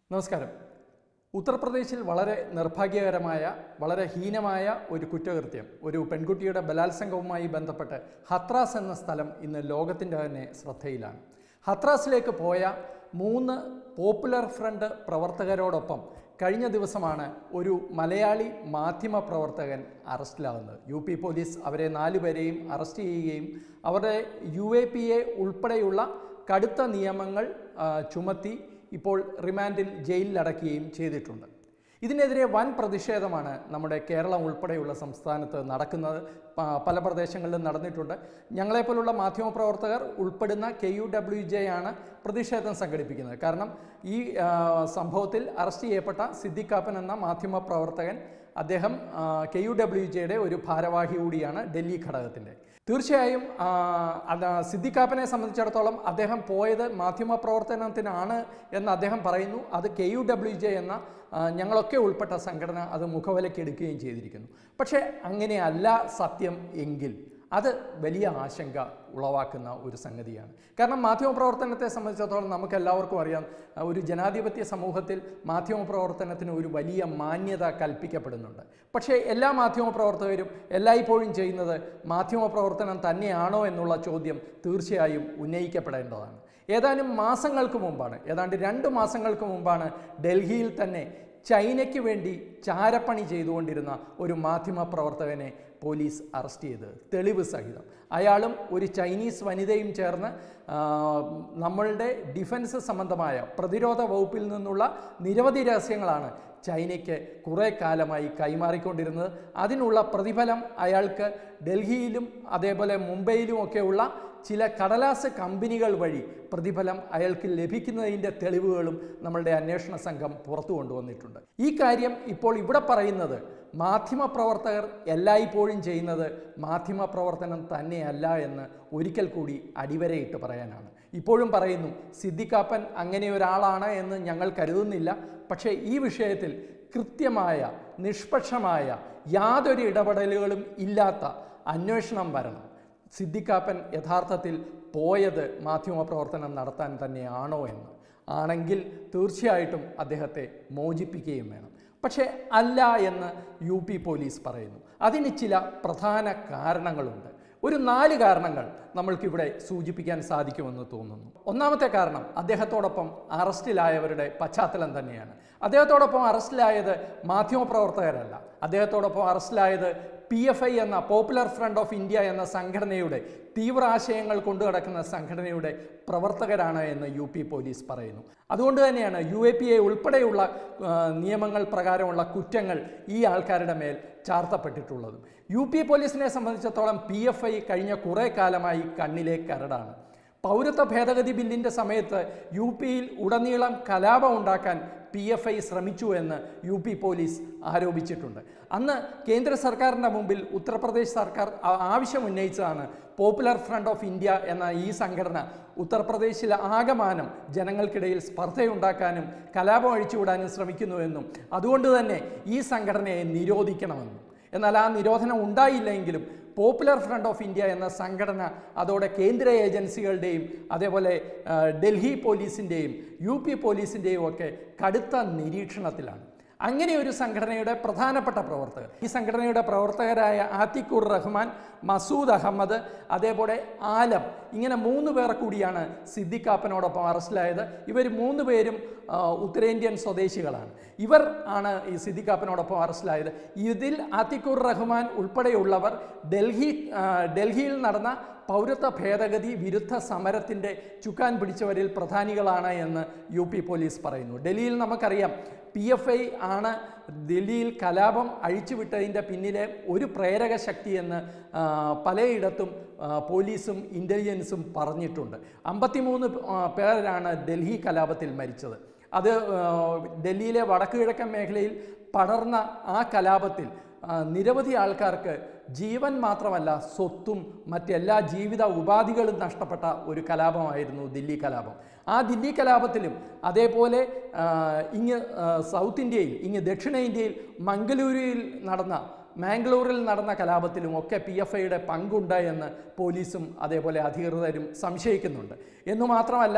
നമസ്കാരം ഉത്തർപ്രദേശിൽ വളരെ നിർഭാഗ്യകരമായ വളരെ ഹീനമായ ഒരു കുറ്റകൃത്യം ഒരു പെൺകുട്ടിയുടെ ബലാത്സംഗവുമായി ബന്ധപ്പെട്ട് ഹത്രാസ് എന്ന സ്ഥലം ഇന്ന് ലോകത്തിൻ്റെ തന്നെ ശ്രദ്ധയിലാണ് ഹത്രാസിലേക്ക് പോയ മൂന്ന് പോപ്പുലർ ഫ്രണ്ട് പ്രവർത്തകരോടൊപ്പം കഴിഞ്ഞ ദിവസമാണ് ഒരു മലയാളി മാധ്യമ പ്രവർത്തകൻ അറസ്റ്റിലാകുന്നത് യു പി പോലീസ് അവരെ നാലുപേരെയും അറസ്റ്റ് ചെയ്യുകയും അവരുടെ യു എ പി എ ഉൾപ്പെടെയുള്ള കടുത്ത നിയമങ്ങൾ ആ, ചുമത്തി ഇപ്പോൾ റിമാൻഡിൽ ജയിലിലടക്കുകയും ചെയ്തിട്ടുണ്ട് ഇതിനെതിരെ വൻ പ്രതിഷേധമാണ് നമ്മുടെ കേരളം ഉൾപ്പെടെയുള്ള സംസ്ഥാനത്ത് നടക്കുന്നത് പ- പല പ്രദേശങ്ങളിലും നടന്നിട്ടുണ്ട് ഞങ്ങളെപ്പോലുള്ള മാധ്യമപ്രവർത്തകർ ഉൾപ്പെടുന്ന കെ യു ഡബ്ല്യു ജെ ആണ് പ്രതിഷേധം സംഘടിപ്പിക്കുന്നത് കാരണം ഈ ആ, സംഭവത്തിൽ അറസ്റ്റ് ചെയ്യപ്പെട്ട സിദ്ദിഖാപ്പൻ എന്ന മാധ്യമപ്രവർത്തകൻ അദ്ദേഹം കെ യു ഡബ്ല്യു ജെയുടെ ഒരു ഭാരവാഹി കൂടിയാണ് ഡൽഹി ഘടകത്തിൻ്റെ തീർച്ചയായും ആ, അത് സിദ്ദിഖാപ്പനെ സംബന്ധിച്ചിടത്തോളം അദ്ദേഹം പോയത് മാധ്യമപ്രവർത്തനത്തിനാണ് എന്ന് അദ്ദേഹം പറയുന്നു അത് കെ യു ഡബ്ല്യു ജെ എന്ന ആ, ഞങ്ങളൊക്കെ ഉൾപ്പെട്ട സംഘടന അത് മുഖവിലക്കെടുക്കുകയും ചെയ്തിരിക്കുന്നു പക്ഷേ അങ്ങനെയല്ല സത്യം എങ്കിൽ അത് വലിയ ആശങ്ക ഉളവാക്കുന്ന ഒരു സംഗതിയാണ് കാരണം മാധ്യമപ്രവർത്തനത്തെ സംബന്ധിച്ചിടത്തോളം നമുക്ക് എല്ലാവർക്കും അറിയാം ആ, ഒരു ജനാധിപത്യ സമൂഹത്തിൽ മാധ്യമപ്രവർത്തനത്തിന് ഒരു വലിയ മാന്യത കൽപ്പിക്കപ്പെടുന്നുണ്ട് പക്ഷേ എല്ലാ മാധ്യമപ്രവർത്തകരും എല്ലായ്പ്പോഴും ചെയ്യുന്നത് മാധ്യമപ്രവർത്തനം തന്നെയാണോ എന്നുള്ള ചോദ്യം തീർച്ചയായും ഉന്നയിക്കപ്പെടേണ്ടതാണ് ഏതാനും മാസങ്ങൾക്ക് മുമ്പാണ് ഏതാണ്ട് രണ്ട് മാസങ്ങൾക്ക് മുമ്പാണ് ഡൽഹിയിൽ തന്നെ ചൈനയ്ക്ക് വേണ്ടി ചാരപ്പണി ചെയ്തുകൊണ്ടിരുന്ന ഒരു മാധ്യമ പ്രവർത്തകനെ പോലീസ് അറസ്റ്റ് ചെയ്തത് തെളിവ് സഹിതം അയാളും ഒരു ചൈനീസ് വനിതയും ചേർന്ന് ആ, നമ്മളുടെ ഡിഫൻസ് സംബന്ധമായ പ്രതിരോധ വകുപ്പിൽ നിന്നുള്ള നിരവധി രഹസ്യങ്ങളാണ് ചൈനയ്ക്ക് കുറേ കാലമായി കൈമാറിക്കൊണ്ടിരുന്നത് അതിനുള്ള പ്രതിഫലം അയാൾക്ക് ഡൽഹിയിലും അതേപോലെ മുംബൈയിലുമൊക്കെയുള്ള ചില കടലാസ് കമ്പനികൾ വഴി പ്രതിഫലം അയാൾക്ക് ലഭിക്കുന്നതിൻ്റെ തെളിവുകളും നമ്മളുടെ അന്വേഷണ സംഘം പുറത്തു കൊണ്ടുവന്നിട്ടുണ്ട് ഈ കാര്യം ഇപ്പോൾ ഇവിടെ പറയുന്നത് മാധ്യമപ്രവർത്തകർ എല്ലായ്പ്പോഴും ചെയ്യുന്നത് മാധ്യമപ്രവർത്തനം തന്നെയല്ല എന്ന് ഒരിക്കൽ കൂടി അടിവരയിട്ട് പറയാനാണ് ഇപ്പോഴും പറയുന്നു സിദ്ദിഖാപ്പൻ അങ്ങനെ ഒരാളാണ് എന്ന് ഞങ്ങൾ കരുതുന്നില്ല പക്ഷേ ഈ വിഷയത്തിൽ കൃത്യമായ നിഷ്പക്ഷമായ യാതൊരു ഇടപെടലുകളും ഇല്ലാത്ത അന്വേഷണം വരണം സിദ്ദിഖാപ്പൻ യഥാർത്ഥത്തിൽ പോയത് മാധ്യമപ്രവർത്തനം നടത്താൻ തന്നെയാണോ എന്ന് ആണെങ്കിൽ തീർച്ചയായിട്ടും അദ്ദേഹത്തെ മോചിപ്പിക്കുകയും വേണം പക്ഷേ അല്ല എന്ന് യു പി പോലീസ് പറയുന്നു അതിന് ചില പ്രധാന കാരണങ്ങളുണ്ട് ഒരു നാല് കാരണങ്ങൾ നമ്മൾക്കിവിടെ സൂചിപ്പിക്കാൻ സാധിക്കുമെന്ന് തോന്നുന്നു ഒന്നാമത്തെ കാരണം അദ്ദേഹത്തോടൊപ്പം അറസ്റ്റിലായവരുടെ പശ്ചാത്തലം തന്നെയാണ് അദ്ദേഹത്തോടൊപ്പം അറസ്റ്റിലായത് മാധ്യമപ്രവർത്തകരല്ല അദ്ദേഹത്തോടൊപ്പം അറസ്റ്റിലായത് പി എഫ് ഐ എന്ന പോപ്പുലർ ഫ്രണ്ട് ഓഫ് ഇന്ത്യ എന്ന സംഘടനയുടെ തീവ്ര ആശയങ്ങൾ കൊണ്ടുനടക്കുന്ന സംഘടനയുടെ പ്രവർത്തകരാണ് എന്ന് യു പി പോലീസ് പറയുന്നു അതുകൊണ്ട് തന്നെയാണ് യു എ പി എ ഉൾപ്പെടെയുള്ള ആ, നിയമങ്ങൾ പ്രകാരമുള്ള കുറ്റങ്ങൾ ഈ ആൾക്കാരുടെ മേൽ ചാർത്തപ്പെട്ടിട്ടുള്ളത് യു പി പോലീസിനെ സംബന്ധിച്ചിടത്തോളം പി എഫ് ഐ കഴിഞ്ഞ കുറേ കാലമായി കണ്ണിലെ കരടാണ് പൗരത്വ ഭേദഗതി ബില്ലിൻ്റെ സമയത്ത് യു പിയിൽ ഉടനീളം കലാപം ഉണ്ടാക്കാൻ പി എഫ് ഐ ശ്രമിച്ചു എന്ന് യു പി പോലീസ് ആരോപിച്ചിട്ടുണ്ട് അന്ന് കേന്ദ്ര സർക്കാരിൻ്റെ മുമ്പിൽ ഉത്തർപ്രദേശ് സർക്കാർ ആ- ആവശ്യം ഉന്നയിച്ചതാണ് പോപ്പുലർ ഫ്രണ്ട് ഓഫ് ഇന്ത്യ എന്ന ഈ സംഘടന ഉത്തർപ്രദേശിലെ ആകമാനം ജനങ്ങൾക്കിടയിൽ സ്പർദ്ധയുണ്ടാക്കാനും കലാപം അഴിച്ചുവിടാനും ശ്രമിക്കുന്നുവെന്നും അതുകൊണ്ട് തന്നെ ഈ സംഘടനയെ നിരോധിക്കണമെന്നും എന്നാൽ ആ നിരോധനം ഉണ്ടായില്ലെങ്കിലും പോപ്പുലർ ഫ്രണ്ട് ഓഫ് ഇന്ത്യ എന്ന സംഘടന അതോടെ കേന്ദ്ര ഏജൻസികളുടെയും അതേപോലെ ആ, ഡൽഹി പോലീസിൻ്റെയും യു പി പോലീസിൻ്റെയും ഒക്കെ കടുത്ത നിരീക്ഷണത്തിലാണ് അങ്ങനെ ഒരു സംഘടനയുടെ പ്രധാനപ്പെട്ട പ്രവർത്തകർ ഈ സംഘടനയുടെ പ്രവർത്തകരായ ആത്തിഖുർ റഹ്മാൻ മസൂദ് അഹമ്മദ് അതേപോലെ ആലം ഇങ്ങനെ മൂന്ന് പേർ കൂടിയാണ് സിദ്ദിഖാപ്പനോടൊപ്പം അറസ്റ്റിലായത് ഇവർ മൂന്ന് പേരും ആ, ഉത്തരേന്ത്യൻ സ്വദേശികളാണ് ഇവർ ആണ് ഈ സിദ്ദിഖാപ്പനോടൊപ്പം അറസ്റ്റിലായത് ഇതിൽ ആത്തിഖുർ റഹ്മാൻ ഉൾപ്പെടെയുള്ളവർ ഡൽഹി ആ, ഡൽഹിയിൽ നടന്ന പൗരത്വ ഭേദഗതി വിരുദ്ധ സമരത്തിൻ്റെ ചുക്കാൻ പിടിച്ചവരിൽ പ്രധാനികളാണ് എന്ന് യു പി പോലീസ് പറയുന്നു ഡൽഹിയിൽ നമുക്കറിയാം പി എഫ് ഐ ആണ് ഡൽഹിയിൽ കലാപം അഴിച്ചുവിട്ടതിൻ്റെ പിന്നിലെ ഒരു പ്രേരക ശക്തി എന്ന് ആ, പലയിടത്തും ആ, പോലീസും ഇൻ്റലിജൻസും പറഞ്ഞിട്ടുണ്ട് അമ്പത്തിമൂന്ന് പേരാണ് ഡൽഹി കലാപത്തിൽ മരിച്ചത് അത് ആ, ഡൽഹിയിലെ വടക്ക് കിഴക്കൻ മേഖലയിൽ പടർന്ന ആ കലാപത്തിൽ ആ, നിരവധി ആൾക്കാർക്ക് ജീവൻ മാത്രമല്ല സ്വത്തും മറ്റെല്ലാ ജീവിത ഉപാധികളും നഷ്ടപ്പെട്ട ഒരു കലാപമായിരുന്നു ദില്ലി കലാപം ആ ദില്ലി കലാപത്തിലും അതേപോലെ ആ, ഇങ്ങ് ആ, സൗത്ത് ഇന്ത്യയിൽ ഇങ്ങ് ദക്ഷിണേന്ത്യയിൽ മംഗളൂരുവിൽ നടന്ന മാംഗ്ലൂരിൽ നടന്ന കലാപത്തിലും ഒക്കെ പി എഫ് ഐയുടെ പങ്കുണ്ട് എന്ന് പോലീസും അതേപോലെ അധികൃതരും സംശയിക്കുന്നുണ്ട് എന്നു മാത്രമല്ല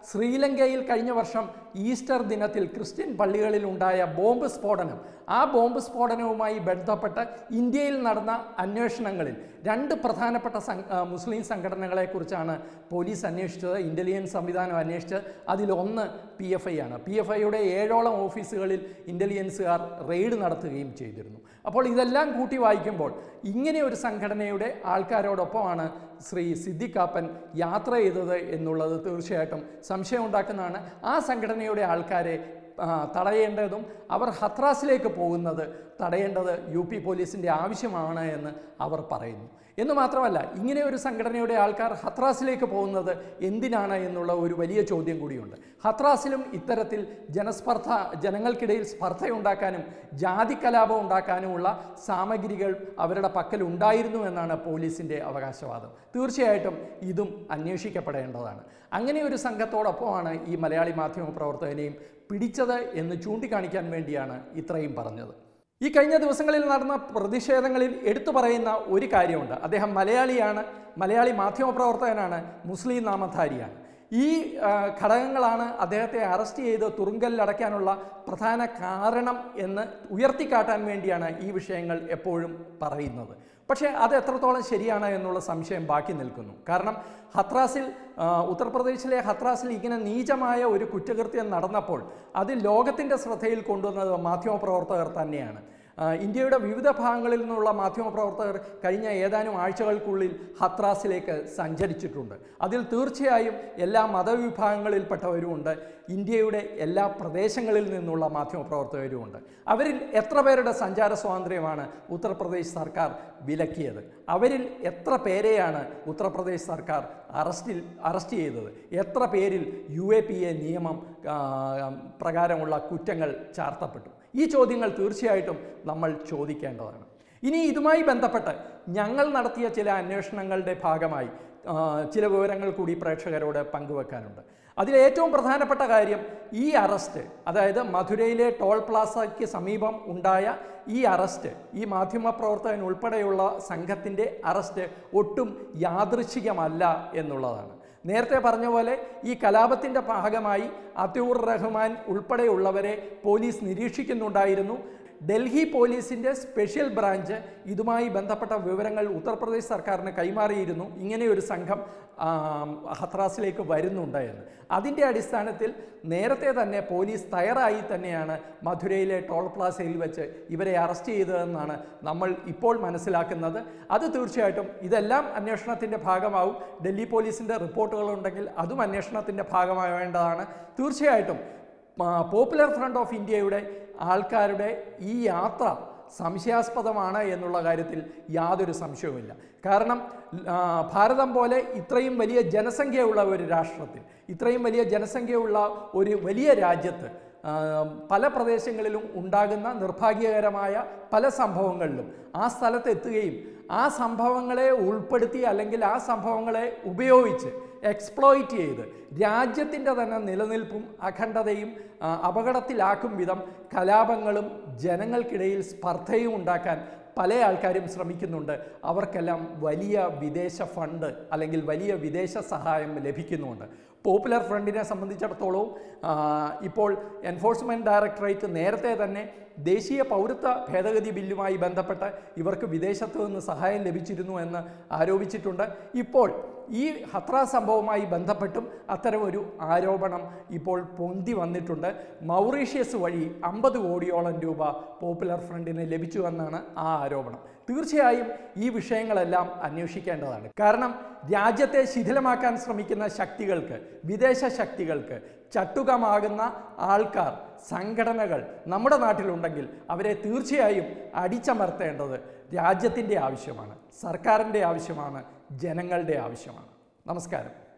ശ്രീലങ്കയിൽ കഴിഞ്ഞ വർഷം ഈസ്റ്റർ ദിനത്തിൽ ക്രിസ്ത്യൻ പള്ളികളിൽ ഉണ്ടായ ബോംബ് സ്ഫോടനം ആ ബോംബ് സ്ഫോടനവുമായി ബന്ധപ്പെട്ട് ഇന്ത്യയിൽ നടന്ന അന്വേഷണങ്ങളിൽ രണ്ട് പ്രധാനപ്പെട്ട സം- ആ, മുസ്ലിം സംഘടനകളെക്കുറിച്ചാണ് പോലീസ് അന്വേഷിച്ചത് ഇൻ്റലിജൻസ് സംവിധാനം അന്വേഷിച്ചത് അതിലൊന്ന് പി എഫ് ഐ ആണ് പി എഫ് ഐയുടെ ഏഴോളം ഓഫീസുകളിൽ ഇൻ്റലിജൻസുകാർ റെയ്ഡ് നടത്തുകയും ചെയ്തിരുന്നു അപ്പോൾ ഇതെല്ലാം കൂട്ടി വായിക്കുമ്പോൾ ഇങ്ങനെ ഒരു സംഘടനയുടെ ആൾക്കാരോടൊപ്പമാണ് ശ്രീ സിദ്ദിഖാപ്പൻ യാത്ര ചെയ്തത് എന്നുള്ളത് തീർച്ചയായിട്ടും സംശയമുണ്ടാക്കുന്നതാണ് ആ സംഘടനയുടെ ആൾക്കാരെ ആ, തടയേണ്ടതും അവർ ഹത്രാസിലേക്ക് പോകുന്നത് തടയേണ്ടത് യു പി പോലീസിൻ്റെ ആവശ്യമാണ് എന്ന് അവർ പറയുന്നു എന്ന് മാത്രമല്ല ഇങ്ങനെ ഒരു സംഘടനയുടെ ആൾക്കാർ ഹത്രാസിലേക്ക് പോകുന്നത് എന്തിനാണ് എന്നുള്ള ഒരു വലിയ ചോദ്യം കൂടിയുണ്ട് ഹത്രാസിലും ഇത്തരത്തിൽ ജനസ്പർദ്ധ ജനങ്ങൾക്കിടയിൽ സ്പർദ്ധയുണ്ടാക്കാനും ജാതി കലാപം ഉണ്ടാക്കാനുമുള്ള സാമഗ്രികൾ അവരുടെ പക്കൽ ഉണ്ടായിരുന്നു എന്നാണ് പോലീസിൻ്റെ അവകാശവാദം തീർച്ചയായിട്ടും ഇതും അന്വേഷിക്കപ്പെടേണ്ടതാണ് അങ്ങനെ ഒരു സംഘത്തോടൊപ്പമാണ് ഈ മലയാളി മാധ്യമ പ്രവർത്തകനെയും പിടിച്ചത് എന്ന് ചൂണ്ടിക്കാണിക്കാൻ വേണ്ടിയാണ് ഇത്രയും പറഞ്ഞത് ഈ കഴിഞ്ഞ ദിവസങ്ങളിൽ നടന്ന പ്രതിഷേധങ്ങളിൽ എടുത്തു പറയുന്ന ഒരു കാര്യമുണ്ട് അദ്ദേഹം മലയാളിയാണ് മലയാളി മാധ്യമപ്രവർത്തകനാണ് മുസ്ലിം നാമധാരിയാണ് ഈ ആ, ഘടകങ്ങളാണ് അദ്ദേഹത്തെ അറസ്റ്റ് ചെയ്ത് തുറുങ്കലിലടയ്ക്കാനുള്ള പ്രധാന കാരണം എന്ന് ഉയർത്തിക്കാട്ടാൻ വേണ്ടിയാണ് ഈ വിഷയങ്ങൾ എപ്പോഴും പറയുന്നത് പക്ഷേ അത് എത്രത്തോളം ശരിയാണ് എന്നുള്ള സംശയം ബാക്കി നിൽക്കുന്നു കാരണം ഹത്രാസിൽ ആ, ഉത്തർപ്രദേശിലെ ഹത്രാസിൽ ഇങ്ങനെ നീചമായ ഒരു കുറ്റകൃത്യം നടന്നപ്പോൾ അത് ലോകത്തിൻ്റെ ശ്രദ്ധയിൽ കൊണ്ടുവന്നത് മാധ്യമപ്രവർത്തകർ തന്നെയാണ് ആ, ഇന്ത്യയുടെ വിവിധ ഭാഗങ്ങളിൽ നിന്നുള്ള മാധ്യമപ്രവർത്തകർ കഴിഞ്ഞ ഏതാനും ആഴ്ചകൾക്കുള്ളിൽ ഹത്രാസിലേക്ക് സഞ്ചരിച്ചിട്ടുണ്ട് അതിൽ തീർച്ചയായും എല്ലാ മതവിഭാഗങ്ങളിൽപ്പെട്ടവരുമുണ്ട് ഇന്ത്യയുടെ എല്ലാ പ്രദേശങ്ങളിൽ നിന്നുള്ള മാധ്യമപ്രവർത്തകരുമുണ്ട് അവരിൽ എത്ര പേരുടെ സഞ്ചാര സ്വാതന്ത്ര്യമാണ് ഉത്തർപ്രദേശ് സർക്കാർ വിലക്കിയത് അവരിൽ എത്ര പേരെയാണ് ഉത്തർപ്രദേശ് സർക്കാർ അറസ്റ്റിൽ അറസ്റ്റ് ചെയ്തത് എത്ര പേരിൽ യു എ പി എ നിയമം ആ, പ്രകാരമുള്ള കുറ്റങ്ങൾ ചാർത്തപ്പെട്ടു ഈ ചോദ്യങ്ങൾ തീർച്ചയായിട്ടും നമ്മൾ ചോദിക്കേണ്ടതാണ് ഇനി ഇതുമായി ബന്ധപ്പെട്ട് ഞങ്ങൾ നടത്തിയ ചില അന്വേഷണങ്ങളുടെ ഭാഗമായി ആ, ചില വിവരങ്ങൾ കൂടി പ്രേക്ഷകരോട് പങ്കുവെക്കാനുണ്ട് അതിൽ ഏറ്റവും പ്രധാനപ്പെട്ട കാര്യം ഈ അറസ്റ്റ് അതായത് മധുരയിലെ ടോൾ പ്ലാസയ്ക്ക് സമീപം ഉണ്ടായ ഈ അറസ്റ്റ് ഈ മാധ്യമപ്രവർത്തകൻ ഉൾപ്പെടെയുള്ള സംഘത്തിൻ്റെ അറസ്റ്റ് ഒട്ടും യാദൃച്ഛികമല്ല എന്നുള്ളതാണ് നേരത്തെ പറഞ്ഞ പോലെ ഈ കലാപത്തിൻ്റെ ഭാഗമായി അത്യൂർ റഹ്മാൻ ഉൾപ്പെടെയുള്ളവരെ പോലീസ് നിരീക്ഷിക്കുന്നുണ്ടായിരുന്നു ഡൽഹി പോലീസിൻ്റെ സ്പെഷ്യൽ ബ്രാഞ്ച് ഇതുമായി ബന്ധപ്പെട്ട വിവരങ്ങൾ ഉത്തർപ്രദേശ് സർക്കാരിന് കൈമാറിയിരുന്നു ഇങ്ങനെ ഒരു സംഘം ആം, ഹത്രാസിലേക്ക് വരുന്നുണ്ട് എന്ന് അതിൻ്റെ അടിസ്ഥാനത്തിൽ നേരത്തെ തന്നെ പോലീസ് തയ്യാറായി തന്നെയാണ് മധുരയിലെ ടോൾ പ്ലാസയിൽ വെച്ച് ഇവരെ അറസ്റ്റ് ചെയ്തതെന്നാണ് നമ്മൾ ഇപ്പോൾ മനസ്സിലാക്കുന്നത് അത് തീർച്ചയായിട്ടും ഇതെല്ലാം അന്വേഷണത്തിൻ്റെ ഭാഗമാവും ഡൽഹി പോലീസിൻ്റെ റിപ്പോർട്ടുകളുണ്ടെങ്കിൽ അതും അന്വേഷണത്തിൻ്റെ ഭാഗമാവേണ്ടതാണ് തീർച്ചയായിട്ടും ആ, പോപ്പുലർ ഫ്രണ്ട് ഓഫ് ഇന്ത്യയുടെ ആൾക്കാരുടെ ഈ യാത്ര സംശയാസ്പദമാണ് എന്നുള്ള കാര്യത്തിൽ യാതൊരു സംശയവുമില്ല കാരണം ആ, ഭാരതം പോലെ ഇത്രയും വലിയ ജനസംഖ്യയുള്ള ഒരു രാഷ്ട്രത്തിൽ ഇത്രയും വലിയ ജനസംഖ്യയുള്ള ഒരു വലിയ രാജ്യത്ത് ആ, പല പ്രദേശങ്ങളിലും ഉണ്ടാകുന്ന നിർഭാഗ്യകരമായ പല സംഭവങ്ങളിലും ആ സ്ഥലത്ത് എത്തുകയും ആ സംഭവങ്ങളെ ഉൾപ്പെടുത്തി അല്ലെങ്കിൽ ആ സംഭവങ്ങളെ ഉപയോഗിച്ച് എക്സ്പ്ലോയിറ്റ് ചെയ്ത് രാജ്യത്തിൻ്റെ തന്നെ നിലനിൽപ്പും അഖണ്ഡതയും ആ, അപകടത്തിലാക്കും വിധം കലാപങ്ങളും ജനങ്ങൾക്കിടയിൽ സ്പർദ്ധയും ഉണ്ടാക്കാൻ പല ആൾക്കാരും ശ്രമിക്കുന്നുണ്ട് അവർക്കെല്ലാം വലിയ വിദേശ ഫണ്ട് അല്ലെങ്കിൽ വലിയ വിദേശ സഹായം ലഭിക്കുന്നുമുണ്ട് പോപ്പുലർ ഫ്രണ്ടിനെ സംബന്ധിച്ചിടത്തോളം ആ, ഇപ്പോൾ എൻഫോഴ്സ്മെൻറ്റ് ഡയറക്ടറേറ്റ് നേരത്തെ തന്നെ ദേശീയ പൗരത്വ ഭേദഗതി ബില്ലുമായി ബന്ധപ്പെട്ട് ഇവർക്ക് വിദേശത്തു നിന്ന് സഹായം ലഭിച്ചിരുന്നു എന്ന് ആരോപിച്ചിട്ടുണ്ട് ഇപ്പോൾ ഈ ഹത്ര സംഭവവുമായി ബന്ധപ്പെട്ടും അത്തരമൊരു ആരോപണം ഇപ്പോൾ പൊന്തി വന്നിട്ടുണ്ട് മൗറീഷ്യസ് വഴി അമ്പത് കോടിയോളം രൂപ പോപ്പുലർ ഫ്രണ്ടിന് ലഭിച്ചുവെന്നാണ് ആ ആരോപണം തീർച്ചയായും ഈ വിഷയങ്ങളെല്ലാം അന്വേഷിക്കേണ്ടതാണ് കാരണം രാജ്യത്തെ ശിഥിലമാക്കാൻ ശ്രമിക്കുന്ന ശക്തികൾക്ക് വിദേശ ശക്തികൾക്ക് ചട്ടുകമാകുന്ന ആൾക്കാർ സംഘടനകൾ നമ്മുടെ നാട്ടിലുണ്ടെങ്കിൽ അവരെ തീർച്ചയായും അടിച്ചമർത്തേണ്ടത് രാജ്യത്തിൻ്റെ ആവശ്യമാണ് സർക്കാരിൻ്റെ ആവശ്യമാണ് ജനങ്ങളുടെ ആവശ്യമാണ് നമസ്കാരം